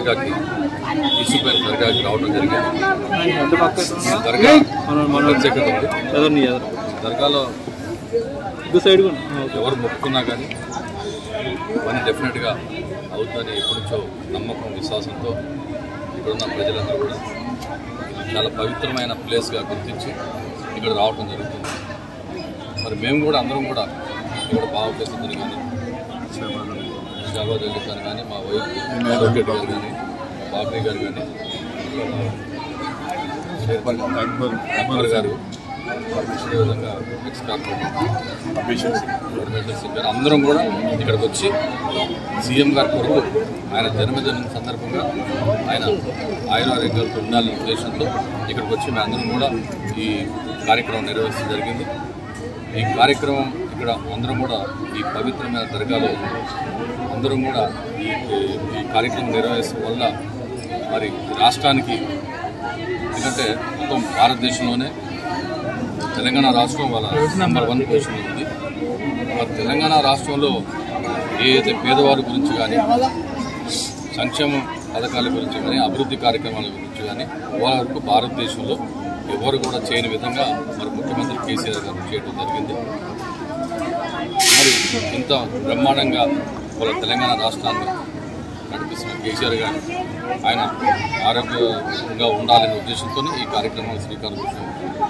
దర్గాకి తీసుకుపోయిన దర్గాకి రావడం జరిగింది ఎంత పక్క ఈ దర్గా మనం మన ప్రత్యేకత ఉంది చదవండి ఎదురు దర్గాలో ఇటు సైడ్ కూడా ఓకే ఎవరు మొక్కుకున్నా కానీ పని డెఫినెట్గా అవుతుందని ఎప్పటి నుంచో నమ్మకం విశ్వాసంతో ఇక్కడున్న ప్రజలందరూ కూడా ఇది చాలా పవిత్రమైన ప్లేస్గా గుర్తించి ఇక్కడ రావటం జరుగుతుంది మరి మేము కూడా అందరం కూడా ఇక్కడ బావపేస్తుంది కానీ షాబాద్ అలీ ఖాన్ కానీ మా వైఫ్ అడ్వకేట్ గారు కానీ బాబీ గారు కానీ అక్బర్ అక్బర్ గారు అదేవిధంగా ఎక్స్ కార్పొరేటర్ పరమేశ్వర్ సింగ్ గారు అందరం కూడా ఇక్కడికి వచ్చి సీఎం గారి కొరకు ఆయన జన్మదినం సందర్భంగా ఆయన ఆయురారోగ్యాలతో ఉండాలనే ఉద్దేశంతో ఇక్కడికి వచ్చి మేము అందరం కూడా ఈ కార్యక్రమం నిర్వహించడం జరిగింది ఈ కార్యక్రమం ఇక్కడ అందరం కూడా ఈ పవిత్రమైన దర్గాలో అందరం కూడా ఈ ఈ కార్యక్రమం నిర్వహించడం వల్ల మరి ఈ రాష్ట్రానికి ఎందుకంటే మొత్తం భారతదేశంలోనే తెలంగాణ రాష్ట్రం వాళ్ళ నెంబర్ వన్ పొజిషన్ ఉంది మరి తెలంగాణ రాష్ట్రంలో ఏ అయితే పేదవారి గురించి కానీ సంక్షేమ పథకాల గురించి కానీ అభివృద్ధి కార్యక్రమాల గురించి కానీ ఇవాళ వరకు భారతదేశంలో ఎవరు కూడా చేయని విధంగా మరి ముఖ్యమంత్రి కేసీఆర్ గారు చేయడం జరిగింది మరి ఇంత బ్రహ్మాండంగా వాళ్ళ తెలంగాణ రాష్ట్రాన్ని నడిపిస్తున్న కేసీఆర్ గారు ఆయన ఆరోగ్యంగా ఉండాలనే ఉద్దేశంతో ఈ కార్యక్రమం శ్రీకారం చుట్టారు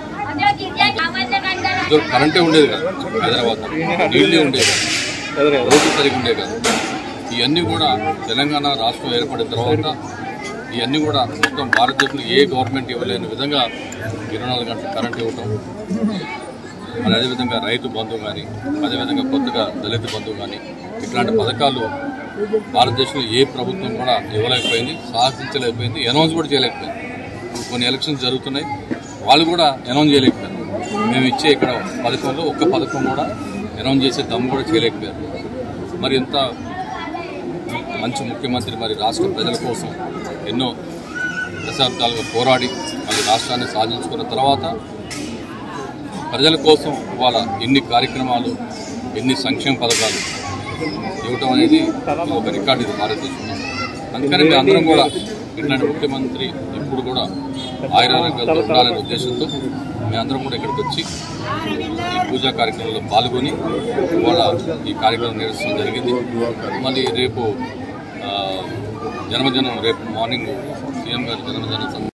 ఇదివరకు కరెంటే ఉండేది కాదు హైదరాబాద్ నీళ్ళే ఉండేది కాదు ఎదురు ఎదురు రోడ్లు సరిగా ఉండే కాదు ఇవన్నీ కూడా తెలంగాణ రాష్ట్రం ఏర్పడిన తర్వాత ఇవన్నీ కూడా మొత్తం భారతదేశంలో ఏ గవర్నమెంట్ ఇవ్వలేని విధంగా ఇరవై నాలుగు గంటల కరెంట్ ఇవ్వటం మరి అదేవిధంగా రైతు బంధు కానీ అదేవిధంగా కొత్తగా దళిత బంధు కానీ ఇట్లాంటి పథకాలు భారతదేశంలో ఏ ప్రభుత్వం కూడా ఇవ్వలేకపోయింది సాధించలేకపోయింది అనౌన్స్ కూడా చేయలేకపోయింది కొన్ని ఎలక్షన్స్ జరుగుతున్నాయి వాళ్ళు కూడా అనౌన్స్ చేయలేకపోయారు మేము ఇచ్చే ఇక్కడ పథకంలో ఒక్క పథకం కూడా అనౌన్స్ చేసే దమ్ము కూడా చేయలేకపోయారు మరి ఎంత మంచి ముఖ్యమంత్రి మరి రాష్ట్ర ప్రజల కోసం ఎన్నో దశాబ్దాలుగా పోరాడి మరి రాష్ట్రాన్ని సాధించుకున్న తర్వాత ప్రజల కోసం ఇవాళ ఎన్ని కార్యక్రమాలు ఎన్ని సంక్షేమ పథకాలు ఇవ్వటం అనేది ఇది ఒక రికార్డు ఇది భారతదేశంలో అందుకని మేము అందరం కూడా ఇట్లాంటి ముఖ్యమంత్రి ఇప్పుడు కూడా ఆయురారోగ్యాలతో ఉండాలనే ఉద్దేశంతో మేమందరం కూడా ఇక్కడికి వచ్చి ఈ పూజా కార్యక్రమంలో పాల్గొని ఇవాళ ఈ కార్యక్రమం నిర్వహించడం జరిగింది మళ్ళీ రేపు ఆ, జన్మదినం రేపు మార్నింగ్ సీఎం గారి జన్మదినం సందర్భంగా